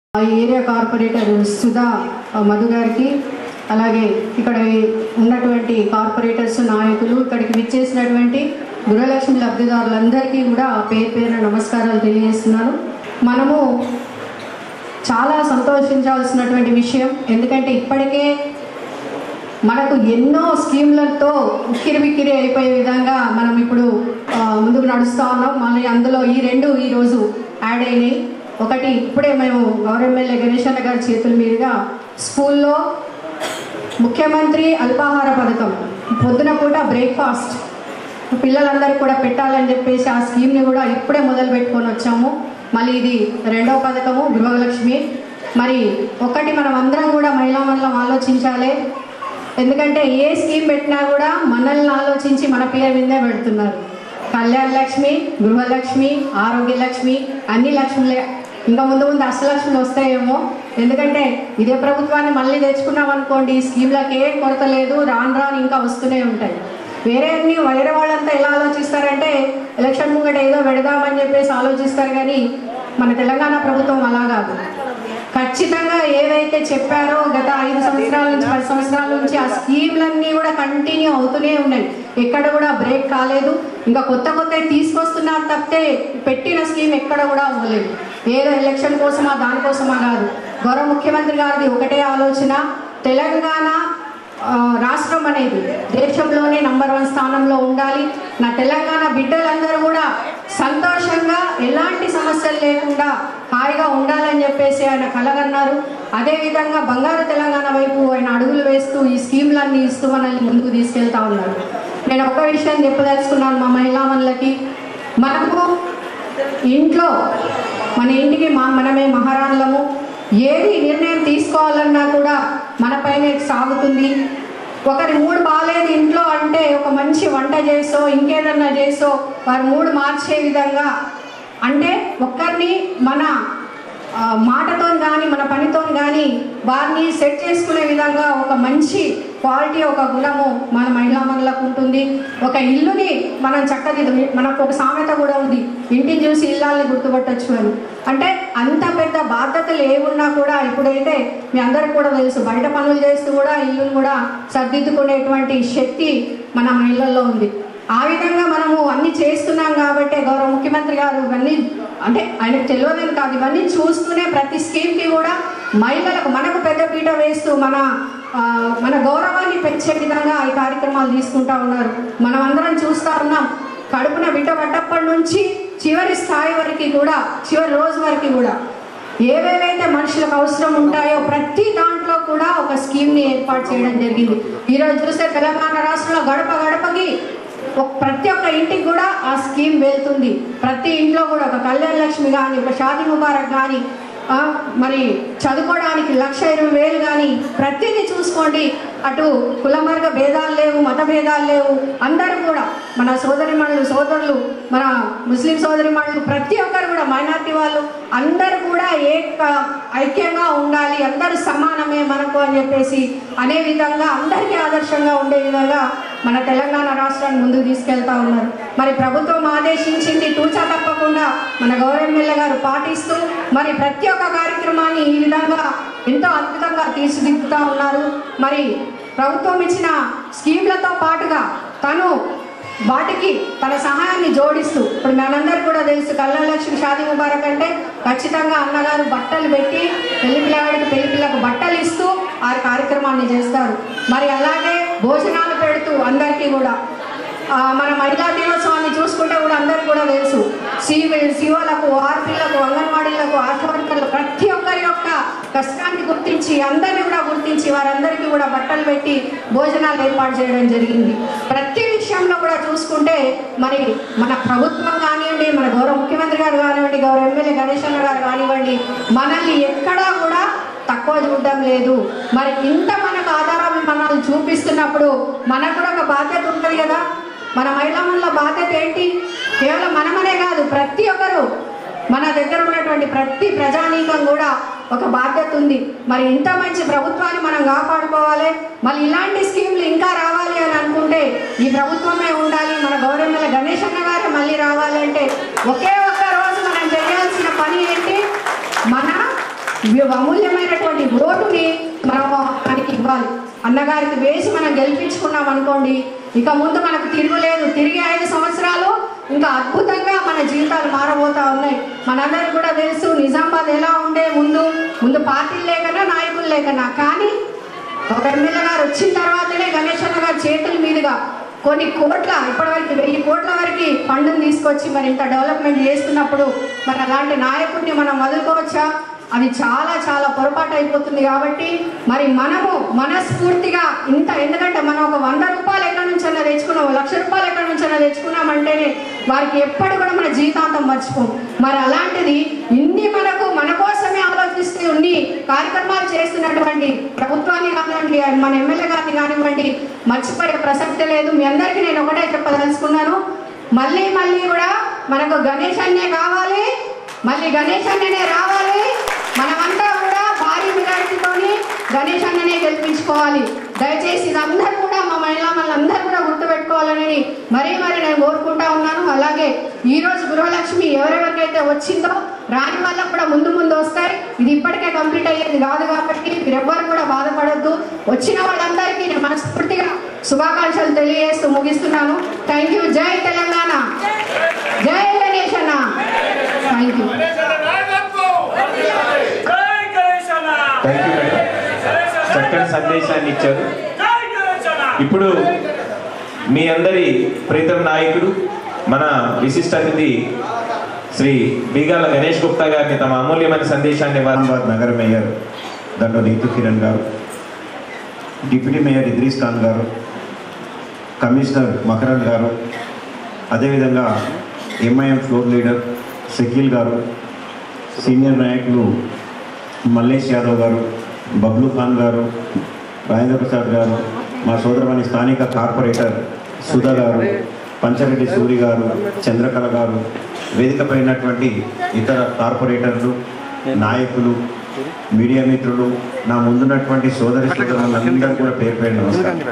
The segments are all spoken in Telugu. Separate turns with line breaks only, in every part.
ఆ ఏరియా కార్పొరేటర్ సుధా ఆ, మధు గారికి అలాగే ఇక్కడ ఉన్నటువంటి కార్పొరేటర్స్ నాయకులు ఇక్కడికి విచ్చేసినటువంటి గృహలక్ష్మి లబ్ధిదారులందరికీ కూడా పేరు పేరున నమస్కారాలు తెలియజేస్తున్నాను మనము చాలా సంతోషించాల్సినటువంటి విషయం ఎందుకంటే ఇప్పటికే మనకు ఎన్నో స్కీమ్లతో ఉక్కిరి బిక్కిరి అయిపోయే విధంగా మనం ఇప్పుడు ఆ, ముందుకు నడుస్తూ ఉన్నాం మళ్ళీ అందులో ఈ రెండు ఈరోజు యాడ్ అయినాయి ఒకటి ఇప్పుడే మేము గౌరవ ఎమ్మెల్యే గణేశన్న గారి చేతుల మీదుగా స్కూల్లో ముఖ్యమంత్రి అల్పాహార పథకం పొద్దున పూట బ్రేక్ఫాస్ట్ పిల్లలందరికీ కూడా పెట్టాలని చెప్పేసి ఆ స్కీమ్ని కూడా ఇప్పుడే మొదలు పెట్టుకొని వచ్చాము మళ్ళీ ఇది రెండవ పథకము గృహలక్ష్మి మరి ఒకటి మనం అందరం కూడా మహిళా మండలం ఆలోచించాలి ఎందుకంటే ఏ స్కీమ్ పెట్టినా కూడా మనల్ని ఆలోచించి మన పేరు మీదే పెడుతున్నారు కళ్యాణ లక్ష్మి గృహలక్ష్మి ఆరోగ్య లక్ష్మి అన్ని లక్ష్ములే ఇంకా ముందు ముందు అష్టలక్ష్మిలు వస్తాయేమో ఎందుకంటే ఇదే ప్రభుత్వాన్ని మళ్ళీ తెచ్చుకున్నాం అనుకోండి ఈ స్కీమ్లకి ఏ కొరత లేదు రాను రాను ఇంకా వస్తూనే ఉంటాయి వేరే అన్ని వేరే వాళ్ళంతా ఎలా ఆలోచిస్తారంటే ఎలక్షన్ ముంగట ఏదో పెడదామని చెప్పేసి ఆలోచిస్తారు కానీ మన తెలంగాణ ప్రభుత్వం అలా కాదు ఖచ్చితంగా ఏవైతే చెప్పారో గత ఐదు సంవత్సరాల నుంచి పది సంవత్సరాల నుంచి ఆ స్కీమ్లన్నీ కూడా కంటిన్యూ అవుతూనే ఉన్నాయి ఎక్కడ కూడా బ్రేక్ కాలేదు ఇంకా కొత్త కొత్త తీసుకొస్తున్నారు తప్పితే పెట్టిన స్కీమ్ ఎక్కడ కూడా అవ్వలేదు ఏదో ఎలక్షన్ కోసమా దానికోసమా కాదు గౌరవ ముఖ్యమంత్రి గారిది ఒకటే ఆలోచన తెలంగాణ ఆ, రాష్ట్రం అనేది దేశంలోనే నంబర్ వన్ స్థానంలో ఉండాలి నా తెలంగాణ బిడ్డలందరూ కూడా సంతోషంగా ఎలాంటి సమస్యలు లేకుండా హాయిగా ఉండాలని చెప్పేసి ఆయన కలగన్నారు అదేవిధంగా బంగారు తెలంగాణ వైపు ఆయన అడుగులు వేస్తూ ఈ స్కీమ్లన్నీ ఇస్తూ మనల్ని ముందుకు తీసుకెళ్తా ఉన్నారు నేను ఒక విషయం చెప్పదలుచుకున్నాను మా మహిళా మనులకి మనము ఇంట్లో మన ఇంటికి మా మనమే మహారాణులము ఏది నిర్ణయం తీసుకోవాలన్నా కూడా మన పైనే సాగుతుంది ఒకరి మూడు బాగాలేదు ఇంట్లో అంటే ఒక మంచి వంట చేసో ఇంకేదన్నా చేసో వారి మూడు మార్చే విధంగా అంటే ఒక్కరిని మన ఆ, మాటతో కానీ మన పనితో కానీ వారిని సెట్ చేసుకునే విధంగా ఒక మంచి క్వాలిటీ ఒక గుణము మన మహిళా మనులకు ఉంటుంది ఒక ఇల్లుని మనం చక్కదిద్దు మనకు ఒక సామెత కూడా ఉంది ఇంటిని చూసి ఇల్లాల్ని గుర్తుపట్టచ్చు అని అంటే అంత పెద్ద బాధ్యతలు ఏమున్నా కూడా ఇప్పుడైతే మీ అందరికి కూడా తెలుసు బయట పనులు చేస్తూ కూడా ఇల్లును కూడా సర్దిద్దుకునేటువంటి శక్తి మన మహిళల్లో ఉంది ఆ విధంగా మనము అన్ని చేస్తున్నాం కాబట్టి గౌరవ ముఖ్యమంత్రి గారు ఇవన్నీ అంటే ఆయనకు తెలియదని కాదు ఇవన్నీ చూస్తూనే ప్రతి స్కీమ్కి కూడా మహిళలకు మనకు పెద్ద పీట వేస్తూ మన ఆ, మన గౌరవాన్ని పెంచే విధంగా ఈ కార్యక్రమాలు తీసుకుంటా ఉన్నారు మనం అందరం చూస్తూ ఉన్నాం కడుపున బిడ్డ పడ్డప్పటి నుంచి చివరి స్థాయి వరకు కూడా చివరి రోజు వరకు కూడా ఏవేవైతే మనుషులకు అవసరం ఉంటాయో ప్రతి దాంట్లో కూడా ఒక స్కీమ్ని ఏర్పాటు చేయడం జరిగింది ఈరోజు చూస్తే తెలంగాణ రాష్ట్రంలో గడప గడపకి ఒక- ప్రతి ఒక్క ఇంటికి కూడా ఆ స్కీమ్ వెళ్తుంది ప్రతి ఇంట్లో కూడా ఒక కళ్యాణ లక్ష్మి కానీ ఒక షాదీ ముబారక్ కానీ ఆ, మరి చదువుకోవడానికి లక్ష ఇరవై వేలు కానీ ప్రతిదీ చూసుకోండి అటు కులమార్గ భేదాలు లేవు మత భేదాలు లేవు అందరూ కూడా మన సోదరిమణులు సోదరులు మన ముస్లిం సోదరిమణులు ప్రతి ఒక్కరు కూడా మైనార్టీ వాళ్ళు అందరూ కూడా ఏక ఐక్యంగా ఉండాలి అందరూ సమానమే మనకు అని చెప్పేసి అనే విధంగా అందరికీ ఆదర్శంగా ఉండే విధంగా మన తెలంగాణ రాష్ట్రాన్ని ముందుకు తీసుకెళ్తా ఉన్నారు మరి ప్రభుత్వం ఆదేశించింది తూచా తప్పకుండా మన గౌరవ ఎమ్మెల్యే గారు పాటిస్తూ మరి ప్రతి ఒక్క కార్యక్రమాన్ని ఈ విధంగా ఎంతో అద్భుతంగా తీర్చిదిద్దుతా ఉన్నారు మరి ప్రభుత్వం ఇచ్చిన స్కీమ్లతో పాటుగా తను వాటికి తన సహాయాన్ని జోడిస్తూ ఇప్పుడు మనందరికీ కూడా తెలుసు కళ్యాణ లక్ష్మి షాదీ ముబారక్ అంటే ఖచ్చితంగా అన్నగారు బట్టలు పెట్టి పెళ్లి పిల్లవాడికి పెళ్లి పిల్లకు బట్టలు ఇస్తూ ఆ కార్యక్రమాన్ని చేస్తారు మరి అలాగే భోజనాలు పెడుతూ అందరికీ కూడా ఆ, మన మహిళా దినోత్సవాన్ని చూసుకుంటే కూడా అందరికీ కూడా తెలుసు శివ శివలకు ఆర్పీలకు అంగన్వాడీలకు ఆశవర్కర్లు ప్రతి ఒక్కరి యొక్క కష్టాన్ని గుర్తించి అందరినీ కూడా గుర్తించి వారందరికీ కూడా బట్టలు పెట్టి భోజనాలు ఏర్పాటు చేయడం జరిగింది ప్రతి విషయంలో కూడా చూసుకుంటే మరి మన ప్రభుత్వం కానివ్వండి మన గౌరవ ముఖ్యమంత్రి గారు కానివ్వండి గౌరవ ఎమ్మెల్యే గణేష్ అన్న గారు కానివ్వండి మనల్ని ఎక్కడా కూడా తక్కువ చూడడం లేదు మరి ఇంత మనకు ఆధారాభిమానాలు చూపిస్తున్నప్పుడు మనకు కూడా ఒక బాధ్యత ఉంటుంది కదా మన మహిళల బాధ్యత ఏంటి కేవలం మనమనే కాదు ప్రతి ఒక్కరు మన దగ్గర ఉన్నటువంటి ప్రతి ప్రజానీకం కూడా ఒక బాధ్యత ఉంది మరి ఇంత మంచి ప్రభుత్వాన్ని మనం కాపాడుకోవాలి మళ్ళీ ఇలాంటి స్కీమ్లు ఇంకా రావాలి అని అనుకుంటే ఈ ప్రభుత్వమే ఉండాలి మన గౌరవ గణేష్ అన్న గారు మళ్ళీ రావాలంటే ఒకే ఒక్క రోజు మనం చేయాల్సిన పని ఏంటి మన ఇవి అమూల్యమైనటువంటి ఓటుని మనం ఆయనకి ఇవ్వాలి అన్నగారికి వేసి మనం గెలిపించుకున్నాం అనుకోండి ఇక ముందు మనకు తిరుగులేదు తిరిగి ఐదు సంవత్సరాలు ఇంకా అద్భుతంగా మన జీవితాలు మారబోతా ఉన్నాయి మనందరికి కూడా తెలుసు నిజామాబాద్ ఎలా ఉండే ముందు ముందు పార్టీలు లేకనా నాయకులు లేకనా కానీ ఒక ఎమ్మెల్యే గారు వచ్చిన తర్వాతనే గణేష్ అన్న గారి చేతుల మీదుగా కొన్ని కోట్ల ఇప్పటివరకు వెయ్యి కోట్ల వరకు ఫండ్ని తీసుకొచ్చి మరి ఇంత డెవలప్మెంట్ చేస్తున్నప్పుడు మరి అలాంటి నాయకుడిని మనం వదులుకోవచ్చా అది చాలా చాలా పొరపాటు అయిపోతుంది కాబట్టి మరి మనము మనస్ఫూర్తిగా ఇంత ఎందుకంటే మనం ఒక వంద రూపాయలు ఎక్కడి నుంచైనా తెచ్చుకున్నాం ఒక లక్ష రూపాయలు ఎక్కడి నుంచైనా తెచ్చుకున్నామంటేనే వారికి ఎప్పటి కూడా మన జీవితాంతం మర్చిపోం మరి అలాంటిది ఇన్ని మనకు మన కోసమే ఆలోచిస్తూ ఉన్ని కార్యక్రమాలు చేస్తున్నటువంటి ప్రభుత్వాన్ని కానివ్వండి మన ఎమ్మెల్యే గారిని కానివ్వండి మర్చిపోయే ప్రసక్తి లేదు మీ అందరికీ నేను ఒకటే చెప్పదలుచుకున్నాను మళ్ళీ మళ్ళీ కూడా మనకు గణేష్ అన్నే కావాలి మళ్ళీ గణేష్ అన్ననే రావాలి మనమంతా కూడా భారీ మెజారిటీతోని గణేష్ అన్ననే గెలిపించుకోవాలి దయచేసి ఇదందరూ కూడా మా మహిళా మనందరూ కూడా గుర్తుపెట్టుకోవాలని మరీ మరీ నేను కోరుకుంటా ఉన్నాను అలాగే ఈ రోజు గృహలక్ష్మి ఎవరెవరికైతే వచ్చిందో రాని వాళ్ళకు కూడా ముందు ముందు వస్తాయి ఇది ఇప్పటికే కంప్లీట్ అయ్యేది కాదు కాబట్టి మీరెవ్వరు కూడా బాధపడొద్దు వచ్చిన వాళ్ళందరికీ నేను మనస్ఫూర్తిగా శుభాకాంక్షలు తెలియజేస్తూ ముగిస్తున్నాను థ్యాంక్ యూ జై తెలంగాణ జై గణేష్ అన్న thank you
thank you madam చక్కని సందేశాన్ని ఇచ్చారు ఇప్పుడు మీ అందరి ప్రీతం నాయకుడు మన విశిష్ట అతిథి శ్రీ బీగాల గణేష్ గుప్తా గారిని తమ అమూల్యమైన సందేశాన్ని వారు
నిజామాబాద్ నగర మేయర్ దండ నీతు కిరణ్ గారు డిప్యూటీ మేయర్ ఇద్రీస్ ఖాన్ గారు కమిషనర్ మకరన్ గారు అదేవిధంగా ఎంఐఎం ఫ్లోర్ లీడర్ షకీల్ గారు సీనియర్ నాయకులు మల్లేష్ యాదవ్ గారు బబ్లు ఖాన్ గారు రాజేంద్ర ప్రసాద్ గారు మా సోదరమణి స్థానిక కార్పొరేటర్ సుధా గారు పంచరెడ్డి సూరి గారు చంద్రకళ గారు వేదికపై ఉన్నటువంటి ఇతర కార్పొరేటర్లు నాయకులు మీడియా మిత్రులు నా ముందున్నటువంటి సోదరి సోదరులందరూ కూడా పేరు పేరు నమస్కారం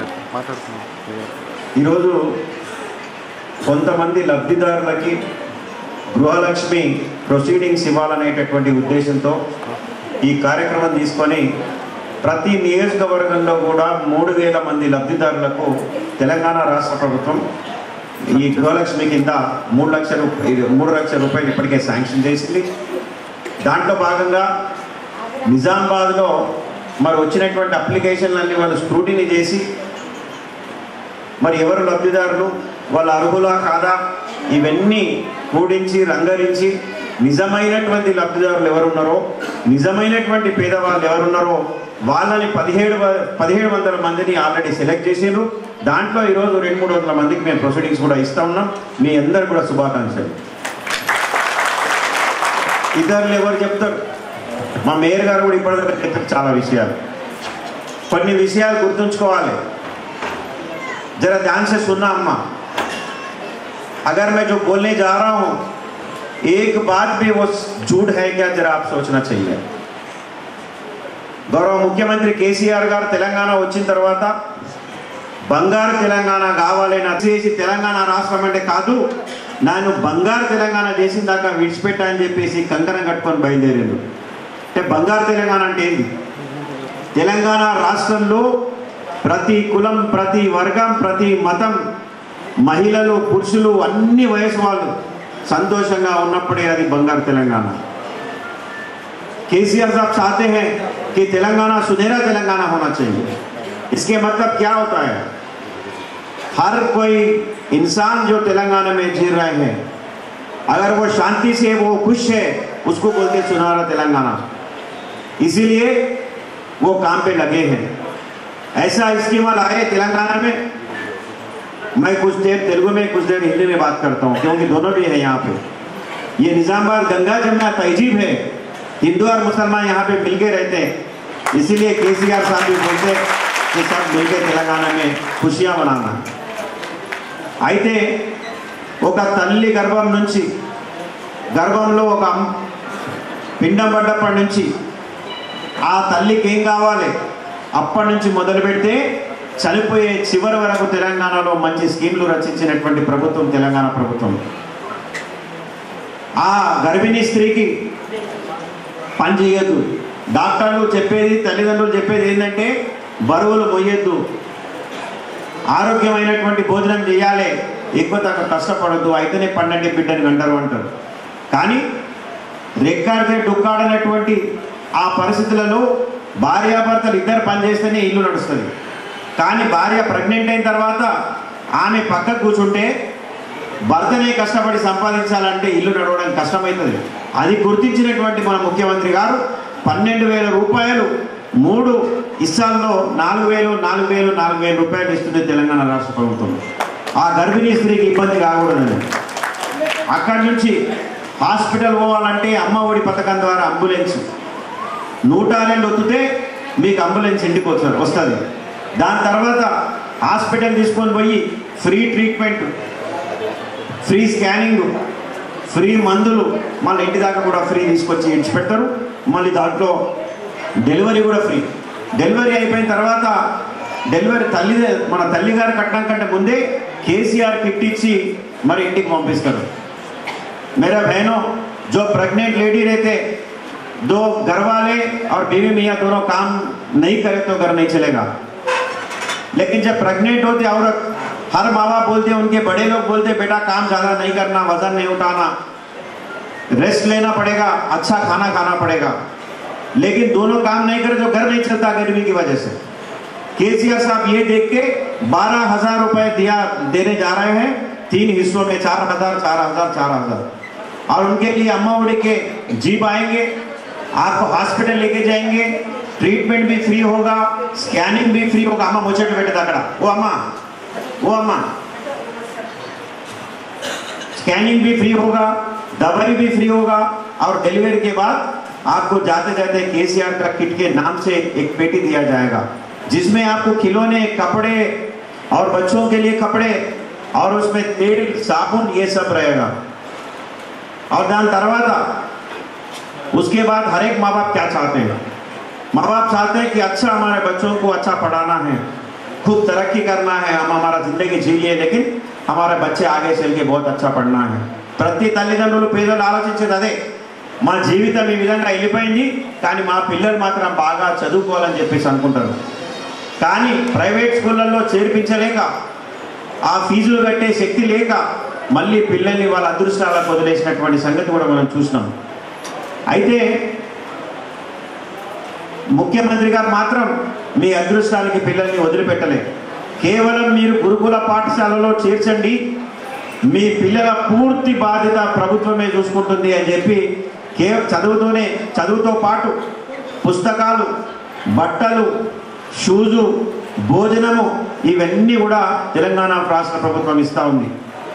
ఈరోజు కొంతమంది లబ్ధిదారులకి గృహలక్ష్మి ప్రొసీడింగ్స్ ఇవ్వాలనేటటువంటి ఉద్దేశంతో ఈ కార్యక్రమం తీసుకొని ప్రతి నియోజకవర్గంలో కూడా మూడు వేల మంది లబ్ధిదారులకు తెలంగాణ రాష్ట్ర ప్రభుత్వం ఈ గృహలక్ష్మి కింద మూడు లక్షల రూప- ఇది మూడు లక్షల రూపాయలు ఇప్పటికే శాంక్షన్ చేసింది దాంట్లో భాగంగా నిజామాబాద్లో మరి వచ్చినటువంటి అప్లికేషన్లన్నీ వాళ్ళు స్క్రూటినీ చేసి మరి ఎవరు లబ్ధిదారులు వాళ్ళ అర్హులా కాదా ఇవన్నీ కూడించి రంగరించి నిజమైనటువంటి లబ్ధిదారులు ఎవరున్నారో నిజమైనటువంటి పేదవాళ్ళు ఎవరున్నారో వాళ్ళని పదిహేడు వ- పదిహేడు వందల మందిని ఆల్రెడీ సెలెక్ట్ చేసిండ్రు దాంట్లో ఈరోజు రెండు మూడు వందల మందికి మేము ప్రొసీడింగ్స్ కూడా ఇస్తా ఉన్నాం మీ అందరు కూడా శుభాకాంక్షలు ఇద్దరు ఎవరు చెప్తారు మా మేయర్ గారు కూడా ఇప్పటిదాకా చెప్పారు చాలా విషయాలు కొన్ని విషయాలు గుర్తుంచుకోవాలి जरा ध्यान से सुनना अम्मा अगर मैं जो बोलने जा रहा हूं एक बात भी वो झूठ है क्या जरा आप सोचना चाहिए గౌరవ ముఖ్యమంత్రి కేసీఆర్ గారు తెలంగాణ వచ్చిన తర్వాత బంగారు తెలంగాణ కావాలని చేసి తెలంగాణ రాష్ట్రం అంటే కాదు నేను బంగారు తెలంగాణ చేసిన దాకా విడిచిపెట్టా అని చెప్పేసి కంకణం కట్టుకొని బయలుదేరారు అంటే బంగారు తెలంగాణ అంటే ఏంది తెలంగాణ రాష్ట్రంలో ప్రతి కులం ప్రతి వర్గం ప్రతి మతం మహిళలు పురుషులు అన్ని వయసు వాళ్ళు సంతోషంగా ఉన్నప్పుడే అది బంగారు తెలంగాణ केसीआर साहब चाहते हैं कि तेलंगाना सुनहरा तेलंगाना होना चाहिए इसके मतलब क्या होता है हर कोई इंसान जो तेलंगाना में जी रहे हैं अगर वो शांति से वो खुश है उसको बोलते सुनहरा तेलंगाना इसीलिए वो काम पे लगे हैं ऐसा स्कीम आए तेलंगाना में मैं कुछ देर तेलुगु में कुछ देर हिंदी में बात करता हूँ क्योंकि दोनों भी है यहाँ पे ये निजामाबाद गंगा जमुना तहजीब है हिंदू और मुसलमान यहाँ पे मिलके रहते हैं इसीलिए केसीआर साहब भी बोलते हैं कि सब मिलके तेलंगाना में खुशियाँ मनाना అయితే ఒక తల్లి గర్భం నుంచి గర్భంలో ఒక అమ్- పిండం పడ్డప్పటి నుంచి ఆ తల్లికి ఏం కావాలి అప్పటి నుంచి మొదలు పెడితే చనిపోయే చివరి వరకు తెలంగాణలో మంచి స్కీమ్లు రచించినటువంటి ప్రభుత్వం తెలంగాణ ప్రభుత్వం ఆ గర్భిణీ స్త్రీకి పని చేయొద్దు డాక్టర్లు చెప్పేది తల్లిదండ్రులు చెప్పేది ఏంటంటే బరువులు మొయ్యొద్దు ఆరోగ్యమైనటువంటి భోజనం చేయాలి ఎక్కువ తక్కువ కష్టపడద్దు అయితేనే పండండి బిడ్డని అంటారు అంటారు కానీ రెక్కాడితే డుక్కాడనటువంటి ఆ పరిస్థితులలో భార్యాభర్తలు ఇద్దరు పనిచేస్తేనే ఇల్లు నడుస్తుంది కానీ భార్య ప్రెగ్నెంట్ అయిన తర్వాత ఆమె పక్క కూర్చుంటే భర్తనే కష్టపడి సంపాదించాలంటే ఇల్లు నడవడం కష్టమవుతుంది అది గుర్తించినటువంటి మన ముఖ్యమంత్రి గారు పన్నెండు వేల రూపాయలు మూడు ఇస్సాల్లో నాలుగు వేలు నాలుగు వేలు నాలుగు వేల రూపాయలు ఇస్తుంది తెలంగాణ రాష్ట్ర ప్రభుత్వం ఆ గర్భిణీ స్త్రీకి ఇబ్బంది కాకూడదని అక్కడి నుంచి హాస్పిటల్ పోవాలంటే అమ్మ ఒడి పథకం ద్వారా అంబులెన్స్ నూట రెండు వత్తితే మీకు అంబులెన్స్ ఇంటికి వస్తారు వస్తుంది దాని తర్వాత హాస్పిటల్ తీసుకొని పోయి free treatment free scanning free మందులు మళ్ళీ ఇంటి దాకా కూడా ఫ్రీ తీసుకొచ్చి ఇచ్చి పెడతారు మళ్ళీ దాంట్లో డెలివరీ కూడా ఫ్రీ డెలివరీ అయిపోయిన తర్వాత డెలివరీ తల్లి మన తల్లిగారు కట్టడం కంటే ముందే కేసీఆర్ కిట్ ఇచ్చి మరి ఇంటికి పంపిస్తారు मेरा बहनों जो प्रेग्नेंट लेडी रहते दो घर वाले और बीवी मियाँ दोनों काम नहीं करे तो घर नहीं चलेगा लेकिन जब प्रेग्नेंट होते औरत हर माँ बाप बोलते उनके बड़े लोग बोलते बेटा काम ज़्यादा नहीं करना वजन नहीं उठाना रेस्ट लेना पड़ेगा अच्छा खाना खाना पड़ेगा लेकिन दोनों काम नहीं करे तो घर नहीं चलता गर्मी की वजह से केसीआर साहब ये देख के बारह हजार रुपए दिया देने जा रहे हैं तीन हिस्सों में चार हजार चार हजार चार हजार और उनके लिए अम्मा उड़ी के जीप आएंगे आपको हॉस्पिटल लेके जाएंगे ट्रीटमेंट भी फ्री होगा स्कैनिंग भी फ्री होगा अम्मा मुझे बैठे तकड़ा वो अम्मा वो अम्मा स्कैनिंग भी फ्री होगा दवाई भी फ्री होगा और डिलीवरी के बाद आपको जाते जाते केसीआर का किट के नाम से एक पेटी दिया जाएगा जिसमें आपको खिलौने कपड़े और बच्चों के लिए कपड़े और उसमें तेल साबुन ये सब रहेगा और दान तरवाता उसके बाद हर एक माँ बाप क्या चाहते हैं माँ बाप चाहते हैं कि अच्छा हमारे बच्चों को अच्छा पढ़ाना है खूब तरक्की करना है हम हमारा ज़िंदगी जी लिए लेकिन हमारे बच्चे आगे चल के बहुत अच्छा पढ़ना है ప్రతి తల్లిదండ్రులు పేదలు ఆలోచించేది అదే మా జీవితం ఈ విధంగా వెళ్ళిపోయింది కానీ మా పిల్లలు మాత్రం బాగా చదువుకోవాలని చెప్పేసి అనుకుంటారు కానీ ప్రైవేట్ స్కూళ్ళల్లో చేర్పించలేక ఆ ఫీజులు కట్టే శక్తి లేక మళ్ళీ పిల్లల్ని వాళ్ళ అదృష్టాలకు వదిలేసినటువంటి సంగతి కూడా మనం చూసినాం అయితే ముఖ్యమంత్రి గారు మాత్రం మీ అదృష్టాలకి పిల్లల్ని వదిలిపెట్టలే కేవలం మీరు గురుకుల పాఠశాలలో చేర్చండి మీ పిల్లల పూర్తి బాధ్యత ప్రభుత్వమే చూసుకుంటుంది అని చెప్పి కే చదువుతూనే చదువుతో పాటు పుస్తకాలు బట్టలు షూజు భోజనము ఇవన్నీ కూడా తెలంగాణ రాష్ట్ర ప్రభుత్వం ఇస్తూ ఉంది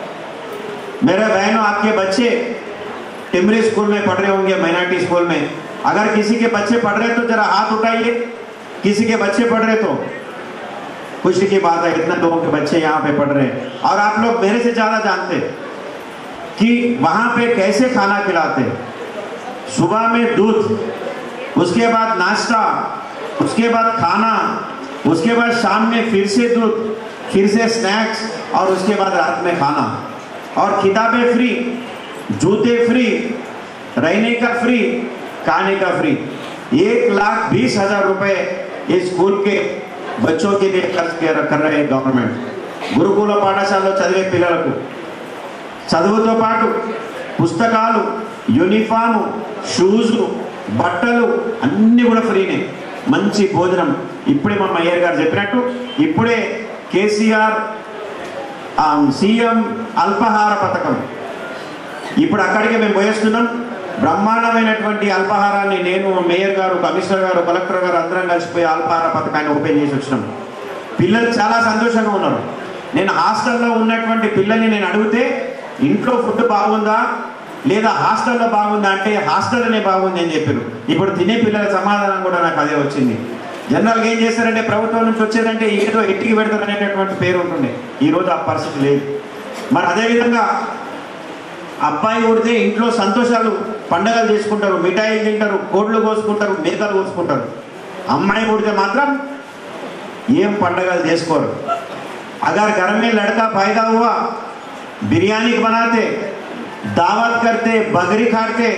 मेरे बहनों आपके बच्चे टिमरी स्कूल में पढ़ रहे होंगे माइनॉरिटी स्कूल में अगर किसी के बच्चे पढ़ रहे तो जरा हाथ उठाइए किसी के बच्चे पढ़ रहे तो खुशी की बात है इतना लोगों के बच्चे यहाँ पे पढ़ रहे हैं और आप लोग मेरे से ज़्यादा जानते हैं कि वहाँ पे कैसे खाना खिलाते सुबह में दूध उसके बाद नाश्ता उसके बाद खाना उसके बाद शाम में फिर से दूध फिर से स्नैक्स और उसके बाद रात में खाना और किताबें फ्री जूते फ्री रहने का फ्री खाने का फ्री एक लाख बीस हजार रुपए इस स्कूल के बच्चों के लिए खर्च कर कर रहे हैं गवर्नमेंट గురుకుల పాఠశాలలో చదివే పిల్లలకు చదువుతో పాటు పుస్తకాలు యూనిఫాము షూజు బట్టలు అన్నీ కూడా ఫ్రీనే మంచి భోజనం ఇప్పుడే మా అయ్యర్ గారు చెప్పినట్టు ఇప్పుడే కేసీఆర్ ఆ, సీఎం అల్పాహార పథకం ఇప్పుడు అక్కడికి మేము పోయేస్తున్నాం బ్రహ్మాండమైనటువంటి అల్పాహారాన్ని నేను మేయర్ గారు కమిషనర్ గారు కలెక్టర్ గారు అందరం కలిసిపోయి అల్పాహార పథకాన్ని ఓపెన్ చేసి వచ్చినాం పిల్లలు చాలా సంతోషంగా ఉన్నారు నేను హాస్టల్లో ఉన్నటువంటి పిల్లల్ని నేను అడిగితే ఇంట్లో ఫుడ్ బాగుందా లేదా హాస్టల్లో బాగుందా అంటే హాస్టల్లోనే బాగుంది అని చెప్పారు ఇప్పుడు తినే పిల్లల సమాధానం కూడా నాకు అదే వచ్చింది జనరల్గా ఏం చేస్తారంటే ప్రభుత్వం నుంచి వచ్చేదంటే ఏదో ఎట్టికి పెడతారు అనేటటువంటి పేరు ఉంటుంది ఈరోజు ఆ పరిస్థితి లేదు మరి అదేవిధంగా అబ్బాయి ఊడితే ఇంట్లో సంతోషాలు పండగలు చేసుకుంటారు మిఠాయిలు తింటారు కోడ్లు కోసుకుంటారు మేకలు కోసుకుంటారు అమ్మాయి ఊడితే మాత్రం ఏం పండగలు చేసుకోరు अगर घर में लड़का पैदा हुआ बिरयानी बनाते दावत करते बकरी काटते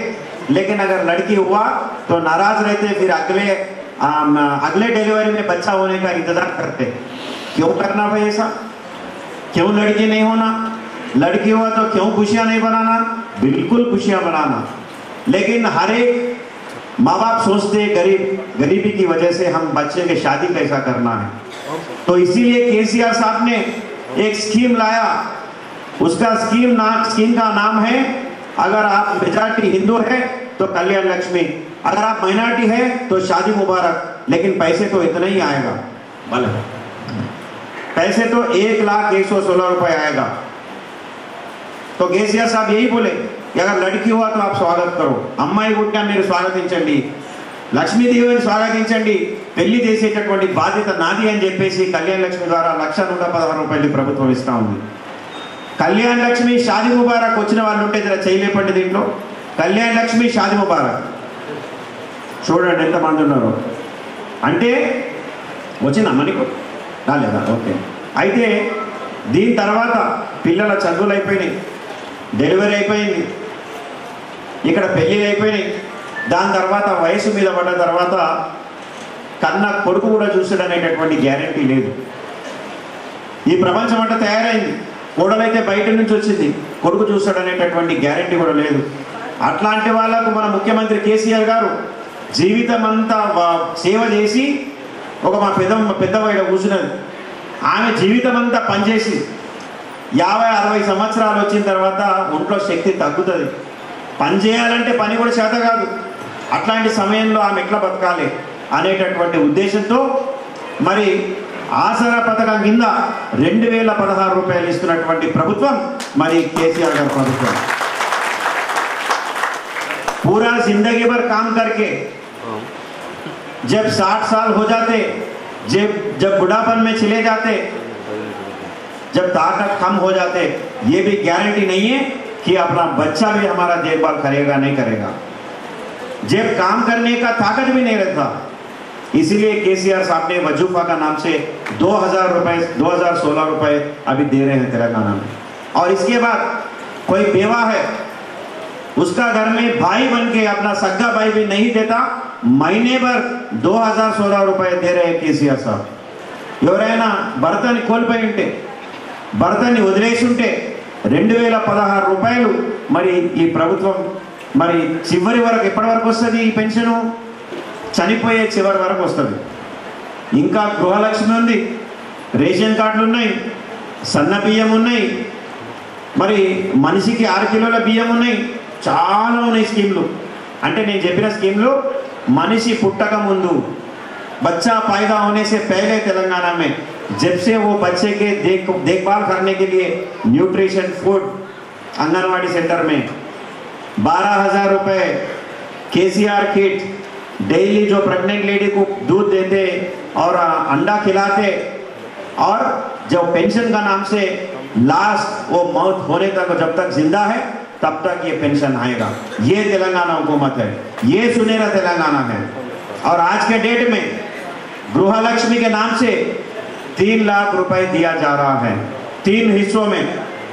लेकिन अगर लड़की हुआ तो नाराज रहते फिर अगले आम, अगले डिलीवरी में बच्चा होने का इंतजार करते क्यों करना भाई ऐसा क्यों लड़की नहीं होना लड़की हुआ तो क्यों खुशियां नहीं बनाना बिल्कुल खुशियां बनाना लेकिन हर एक माँ बाप सोचते हैं गरीब गरीबी की वजह से हम बच्चे के शादी कैसा करना है तो इसीलिए केसीआर साहब ने एक स्कीम लाया उसका स्कीम ना स्कीम का नाम है अगर आप मेजॉरिटी हिंदू है तो कल्याण लक्ष्मी अगर आप माइनॉरिटी है तो शादी मुबारक लेकिन पैसे तो इतना ही आएगा भले पैसे तो एक लाख एक सौ सोलह रुपए आएगा तो కేసీఆర్ సాబ్ यही बोले कि अगर लड़की हुआ तो आप स्वागत करो అమ్మాయి పుట్టినా మీరు స్వాగతించండి లక్ష్మీదేవిని స్వాగతించండి పెళ్లి చేసేటటువంటి బాధ్యత నాది అని చెప్పేసి కళ్యాణ లక్ష్మి ద్వారా లక్ష నూట పదహారు రూపాయలు ప్రభుత్వం ఇస్తా ఉంది కళ్యాణ్ లక్ష్మి షాది ముబారక్ వచ్చిన వాళ్ళు ఉంటే జర చేయలేపండి దీంట్లో కళ్యాణ్ లక్ష్మి షాది ముబారక్ చూడండి ఎంతమంది ఉన్నారు అంటే వచ్చిందమ్మ నీకు రాలేదా ఓకే అయితే దీని తర్వాత పిల్లల చదువులు అయిపోయినాయి డెలివరీ అయిపోయింది ఇక్కడ పెళ్ళిళ్ళు అయిపోయినాయి దాని తర్వాత వయసు మీద పడ్డ తర్వాత కన్న కొడుకు కూడా చూసాడనేటటువంటి గ్యారంటీ లేదు ఈ ప్రపంచం అంతా తయారైంది కోడలైతే బయట నుంచి వచ్చింది కొడుకు చూస్తాడనేటటువంటి గ్యారంటీ కూడా లేదు అట్లాంటి వాళ్ళకు మన ముఖ్యమంత్రి కేసీఆర్ గారు జీవితం అంతా వా- సేవ చేసి ఒక మా పెద్ద పెద్దవ ఇక్కడ కూర్చున్నది ఆమె జీవితం అంతా పనిచేసి యాభై అరవై సంవత్సరాలు వచ్చిన తర్వాత ఒంట్లో శక్తి తగ్గుతుంది పని చేయాలంటే పని కూడా చేత కాదు అట్లాంటి సమయంలో ఆమె ఎట్లా బతకాలి అనేటటువంటి ఉద్దేశంతో మరి ఆసరా పథకం కింద రెండు వేల పదహారు రూపాయలు ఇస్తున్నటువంటి ప్రభుత్వం మరి కేసీఆర్ గారి ప్రభుత్వం पूरा जिंदगी भर काम करके जब साठ साल हो जाते जब जब बुढ़ापन में चले जाते जब ताकत कम हो जाते ये भी गारंटी नहीं है कि अपना बच्चा भी हमारा देखभाल करेगा नहीं करेगा जब काम करने का ताकत भी नहीं रहता इसीलिए केसीआर साहब ने वजूफा का नाम से दो हजार रुपए दो हजार सोलह रुपए अभी दे रहे हैं तेलंगाना में और इसके बाद कोई बेवा है उसका घर में भाई बन के अपना सग्गा भाई भी नहीं देता महीने भर दो हजार सोलह रुपए दे रहे हैं కేసీఆర్ సాబ్ ఎవరైనా భర్తని కోల్పోయి ఉంటే భర్తని వదిలేసి ఉంటే రెండు వేల పదహారు రూపాయలు మరి ఈ ప్రభుత్వం మరి చివరి వరకు ఎప్పటి వరకు వస్తుంది ఈ పెన్షను చనిపోయే చివరి వరకు వస్తుంది ఇంకా గృహలక్ష్మి ఉంది రేషన్ కార్డులు ఉన్నాయి సన్న బియ్యం ఉన్నాయి మరి మనిషికి ఆరు కిలోల బియ్యం ఉన్నాయి చాలా ఉన్నాయి స్కీమ్లు అంటే నేను చెప్పిన స్కీమ్లు మనిషి పుట్టక ముందు बच्चा पैदा होने से पहले तेलंगाना में जब से वो बच्चे के देख देखभाल करने के लिए न्यूट्रिशन फूड आंगनवाड़ी सेंटर में बारह हजार रुपये K C R kit daily जो प्रेग्नेंट लेडी को दूध देते और अंडा खिलाते और जो पेंशन का नाम से लास्ट वो मौत होने तक जब तक जिंदा है तब तक ये पेंशन आएगा ये तेलंगाना हुकूमत है ये सुनहरा तेलंगाना है और आज के डेट में गृहलक्ष्मी के नाम से तीन लाख रुपए दिया जा रहा है तीन हिस्सों में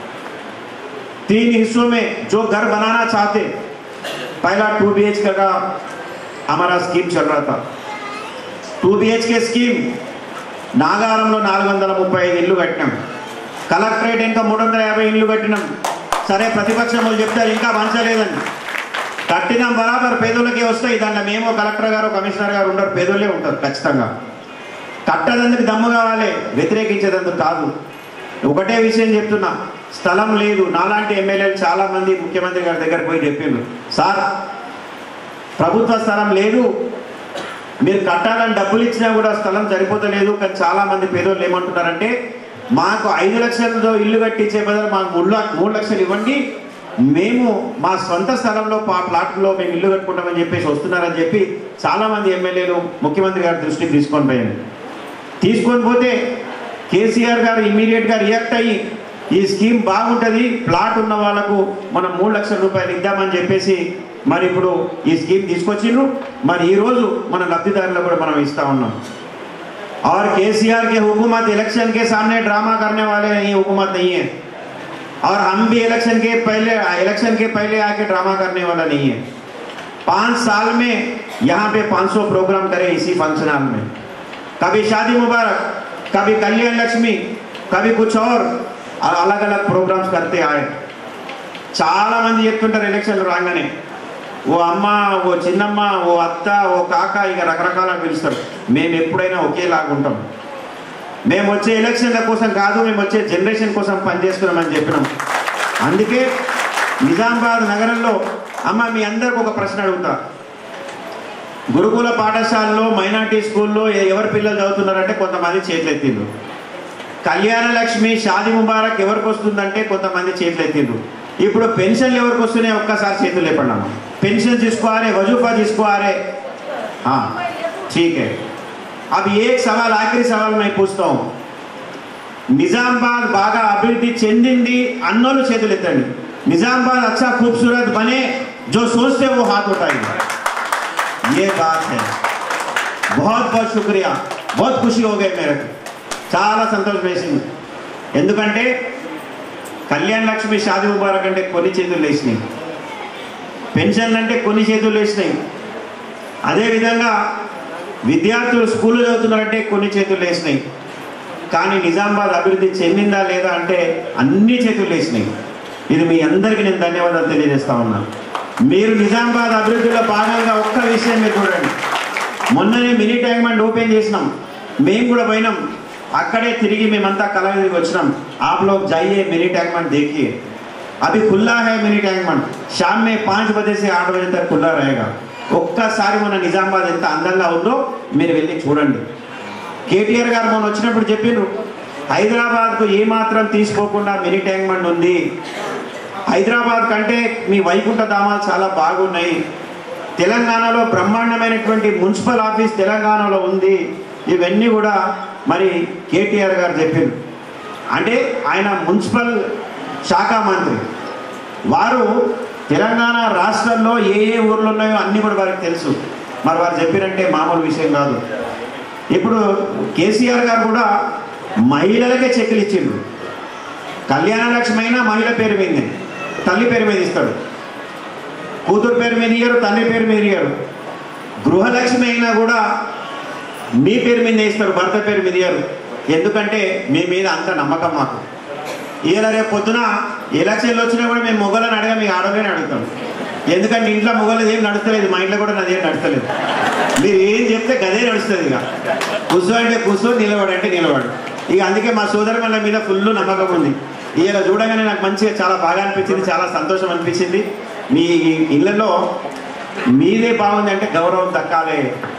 तीन हिस्सों में जो घर बनाना चाहते पहला टू बी एच का हमारा स्कीम चल रहा था టూ బిహెచ్కే స్కీమ్ నాగారంలో నాలుగు వందల ముప్పై ఐదు ఇల్లు కట్టినాం కలెక్టరేట్ ఇంకా మూడు వందల యాభై ఇల్లు కట్టినాం సరే ప్రతిపక్షములు చెప్తారు ఇంకా పంచలేదని కట్టినాం బరాబర్ పేదోళ్ళకే వస్తాయి దాంట్లో మేము కలెక్టర్ గారు కమిషనర్ గారు ఉండరు పేదోళ్ళే ఉంటారు ఖచ్చితంగా కట్టదందుకు దమ్ము కావాలి వ్యతిరేకించేదందుకు కాదు ఒకటే విషయం చెప్తున్నా స్థలం లేదు నాలాంటి ఎమ్మెల్యేలు చాలా మంది ముఖ్యమంత్రి గారి దగ్గర పోయి చెప్పిండ్రు సార్ ప్రభుత్వ స్థలం లేదు మీరు కట్టాలని డబ్బులు ఇచ్చినా కూడా స్థలం సరిపోతలేదు కానీ చాలా మంది పేదోళ్ళు ఏమంటున్నారంటే మాకు ఐదు లక్షలతో ఇల్లు కట్టించే బదులు మాకు మూడు లక్ష- మూడు లక్షలు ఇవ్వండి మేము మా సొంత స్థలంలో మా ప్లాట్లో మేము ఇల్లు కట్టుకుంటామని చెప్పేసి వస్తున్నారని చెప్పి చాలా మంది ఎమ్మెల్యేలు ముఖ్యమంత్రి గారి దృష్టికి తీసుకొని పోయారు తీసుకొని పోతే కేసీఆర్ గారు ఇమీడియట్గా రియాక్ట్ అయ్యి ఈ స్కీమ్ బాగుంటుంది ప్లాట్ ఉన్న వాళ్ళకు మనం మూడు లక్షల రూపాయలు ఇద్దామని చెప్పేసి మరి ఇప్పుడు ఈ స్కీమ్ తీసుకొచ్చిండ్రు మరి ఈ రోజు మన లబ్ధిదారులకు కూడా మనం ఇస్తా ఉన్నాం और केसीआर के हुकूमत इलेक्शन के सामने ड्रामा करने वाले नहीं हुकूमत नहीं है और हम भी इलेक्शन के पहले इलेक्शन के पहले आके ड्रामा करने वाला नहीं है पाँच साल में यहाँ पे 500 प्रोग्राम करे इसी फंक्शन हॉल में कभी शादी मुबारक कभी कल्याण लक्ष्मी कभी कुछ और अलग अलग प्रोग्राम्स करते आए చాలా మంది చెప్తుంటారు ఎలక్షన్లు రాగానే ఓ అమ్మ ఓ చిన్నమ్మ ఓ అత్త ఓ కాక ఇక రకరకాల పిలుస్తారు మేము ఎప్పుడైనా ఒకేలాగా ఉంటాం మేము వచ్చే ఎలక్షన్ల కోసం కాదు మేము వచ్చే జనరేషన్ కోసం పనిచేస్తున్నామని చెప్పినాం అందుకే నిజామాబాద్ నగరంలో అమ్మ మీ అందరికి ఒక ప్రశ్న అడుగుతా గురుకుల పాఠశాలలో మైనార్టీ స్కూల్లో ఎ- ఎవరు పిల్లలు చదువుతున్నారంటే కొంతమంది చేతులు ఎత్తిండ్రు కళ్యాణ లక్ష్మి షాది ముబారక్ ఎవరికి వస్తుందంటే కొంతమంది చేతులు ఎత్తిండ్రు ఇప్పుడు పెన్షన్లు ఎవరికి వస్తున్నాయి ఒక్కసారి చేతులు లేపండి అమ్మ పెన్షన్ తీసుకోవాలి వజూఫా తీసుకోవాలి हाँ ठीक है अब एक सवाल आखिरी सवाल मैं पूछता हूँ నిజామాబాద్ బాగా అభివృద్ధి చెందింది అన్నోళ్ళు చేతులు ఎత్తండి నిజామాబాద్ అచ్చా खूबसूरत बने जो सोचते वो हाथ उठाएंगे ये बात है बहुत बहुत शुक्रिया बहुत खुशी हो गई मेरे को చాలా సంతోషం వేసింది ఎందుకంటే కళ్యాణ్ లక్ష్మి షాది ముబారక్ అంటే కొన్ని చేతులు వేసినాయి పెన్షన్లు అంటే కొన్ని చేతులు వేసినాయి అదేవిధంగా విద్యార్థులు స్కూల్లో చదువుతున్నారంటే కొన్ని చేతులు వేసినాయి కానీ నిజామాబాద్ అభివృద్ధి చెందిందా లేదా అంటే అన్ని చేతులు వేసినాయి ఇది మీ అందరికీ నేను ధన్యవాదాలు తెలియజేస్తా ఉన్నాను మీరు నిజామాబాద్ అభివృద్ధిలో భాగంగా ఒక్క విషయం మీరు చూడండి మొన్ననే మినీ ట్యాంక్ బండ్ ఓపెన్ చేసినాం మేము కూడా పోయినాం అక్కడే తిరిగి మేమంతా కలగదికి వచ్చినాం आप लोग जाइए मिनी टैंक बंड देखिए अभी खुला है मिनी टैंक बंड शाम में पाँच बजे से आठ बजे तक खुला रहेगा ఒక్కసారి మన నిజామాబాద్ ఎంత అందంగా ఉందో మీరు వెళ్ళి చూడండి కేటీఆర్ గారు మొన్న వచ్చినప్పుడు చెప్పిండ్రు హైదరాబాద్కు ఏమాత్రం తీసుకోకుండా మినీ ట్యాంక్ బండ్ ఉంది హైదరాబాద్ కంటే మీ వైకుంఠ ధామాలు చాలా బాగున్నాయి తెలంగాణలో బ్రహ్మాండమైనటువంటి మున్సిపల్ ఆఫీస్ తెలంగాణలో ఉంది ఇవన్నీ కూడా మరి కేటీఆర్ గారు చెప్పిండ్రు అంటే ఆయన మున్సిపల్ శాఖ మంత్రి వారు తెలంగాణ రాష్ట్రంలో ఏ ఏ ఊర్లు ఉన్నాయో అన్నీ కూడా వారికి తెలుసు మరి వారు చెప్పినంటే మామూలు విషయం కాదు ఇప్పుడు కేసీఆర్ గారు కూడా మహిళలకే చెక్కులు ఇచ్చిండ్రు కళ్యాణ లక్ష్మి అయినా మహిళ పేరు మీద తల్లి పేరు మీద ఇస్తాడు కూతురు పేరు మీద ఇయ్యరు తండ్రి పేరు మీద ఇయ్యరు గృహలక్ష్మి అయినా కూడా మీ పేరు మీద ఇస్తారు భర్త పేరు మీద ఇయ్యరు ఎందుకంటే మీ మీద అంత నమ్మకం మాకు ఇలా రేపు పొద్దున ఎలక్షన్లు వచ్చినా కూడా మేము మొగలను అడగా మీ ఆడవాళ్ళని అడుగుతాం ఎందుకంటే ఇంట్లో మొగలు ఏం నడుస్తలేదు మా ఇంట్లో కూడా నాది ఏం నడుస్తలేదు మీరు ఏం చెప్తే గదే నడుస్తుంది ఇక కూర్చో అంటే కూర్చో నిలబడు అంటే నిలబడు ఇక అందుకే మా సోదరుల మీద ఫుల్ నమ్మకం ఉంది ఇలా చూడగానే నాకు మంచిగా చాలా బాగా అనిపించింది చాలా సంతోషం అనిపించింది మీ ఇళ్ళలో మీదే బాగుంది అంటే గౌరవం దక్కాలి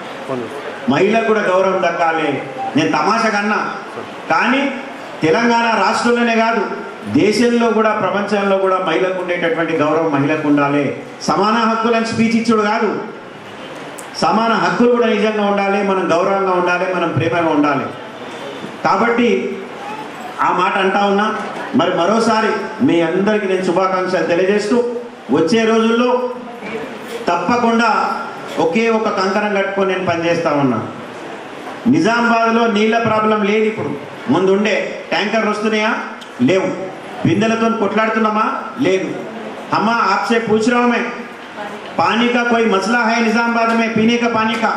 మహిళలకు కూడా గౌరవం దక్కాలి నేను తమాషా కన్నా కానీ తెలంగాణ రాష్ట్రంలోనే కాదు దేశంలో కూడా ప్రపంచంలో కూడా మహిళకు ఉండేటటువంటి గౌరవం మహిళకు ఉండాలి సమాన హక్కులను స్పీచ్ ఇచ్చుడు కాదు సమాన హక్కులు కూడా నిజంగా ఉండాలి మనం గౌరవంగా ఉండాలి మనం ప్రేమగా ఉండాలి కాబట్టి ఆ మాట అంటా ఉన్నా మరి మరోసారి మీ అందరికీ నేను శుభాకాంక్షలు తెలియజేస్తూ వచ్చే రోజుల్లో తప్పకుండా ఒకే ఒక కంకణం కట్టుకొని నేను పనిచేస్తా ఉన్నా నిజామాబాద్లో నీళ్ళ ప్రాబ్లం లేదు ఇప్పుడు ముందుండే ట్యాంకర్లు వస్తున్నాయా లేవు బిందెలతో కొట్లాడుతున్నామా లేదు అమ్మా आपसे पूछ रहा हूं मैं पानी का कोई मसला है निजामाबाद में पीने का पानी का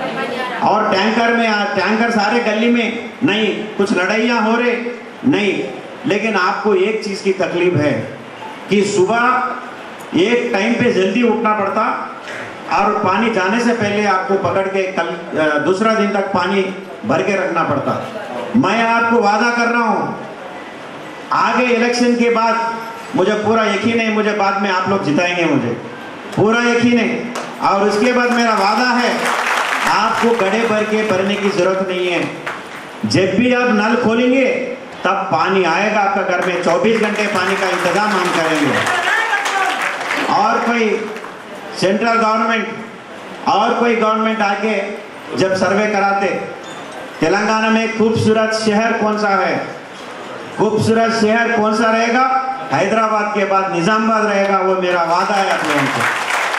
और टैंकर में टैंकर सारे गली में नहीं कुछ लड़ाइयाँ हो रहे नहीं लेकिन आपको एक चीज की तकलीफ है कि सुबह एक टाइम पे जल्दी उठना पड़ता और पानी जाने से पहले आपको पकड़ के कल अ, दूसरा दिन तक पानी भर के रखना पड़ता मैं आपको वादा कर रहा हूँ आगे इलेक्शन के बाद मुझे पूरा यकीन है मुझे बाद में आप लोग जिताएंगे मुझे पूरा यकीन है और उसके बाद मेरा वादा है आपको गड्ढे भर के भरने की जरूरत नहीं है जब भी आप नल खोलेंगे तब पानी आएगा आपका घर में 24 घंटे पानी का इंतजाम हम करेंगे और कोई सेंट्रल गवर्नमेंट और कोई गवर्नमेंट आके जब सर्वे कराते तेलंगाना में खूबसूरत शहर कौन सा है खूबसूरत शहर कौन सा रहेगा हैदराबाद के बाद निजामाबाद रहेगा वो मेरा वादा है आप लोगों से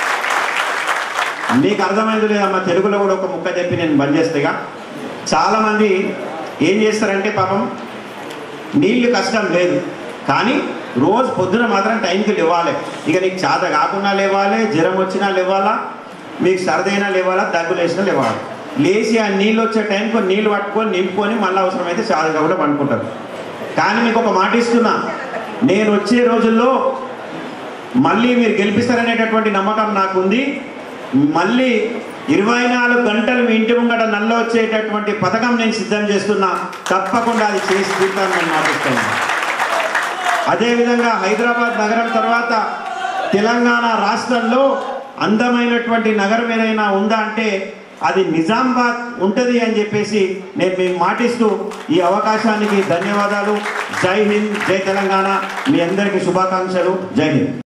మీకు అర్థమైంది లేదమ్మా తెలుగులో కూడా ఒక ముక్క చెప్పి నేను బంద్ చేస్తేగా చాలామంది ఏం చేస్తారంటే పాపం నీళ్ళు కష్టం లేదు కానీ రోజు పొద్దున మాత్రం టైంకి లేవాలి ఇక నీకు చేత కాకుండా లేవాలి జ్వరం వచ్చినా లేవాలా మీకు సరదైనా లేవాలా దగ్గు లేచినా లేవాలి లేచి ఆ నీళ్ళు వచ్చే టైంకి నీళ్ళు పట్టుకొని నింపుకొని మళ్ళీ అవసరమైతే చాదగా కూడా పండుకుంటారు కానీ మీకు ఒక మాట ఇస్తున్నా నేను వచ్చే రోజుల్లో మళ్ళీ మీరు గెలిపిస్తారనేటటువంటి నమ్మకం నాకుంది మళ్ళీ ఇరవై నాలుగు గంటలు మీ ఇంటి ముంగట నల్ల వచ్చేటటువంటి పథకం నేను సిద్ధం చేస్తున్నా తప్పకుండా అది చేసి తీరుతాను నేను మాటిస్తాను అదేవిధంగా హైదరాబాద్ నగరం తర్వాత తెలంగాణ రాష్ట్రంలో అందమైనటువంటి నగరం ఏదైనా ఉందా అంటే అది నిజామాబాద్ ఉంటుంది అని చెప్పేసి నేను మీకు మాటిస్తూ ఈ అవకాశానికి ధన్యవాదాలు జై హింద్ జై తెలంగాణ మీ అందరికీ శుభాకాంక్షలు జై హింద్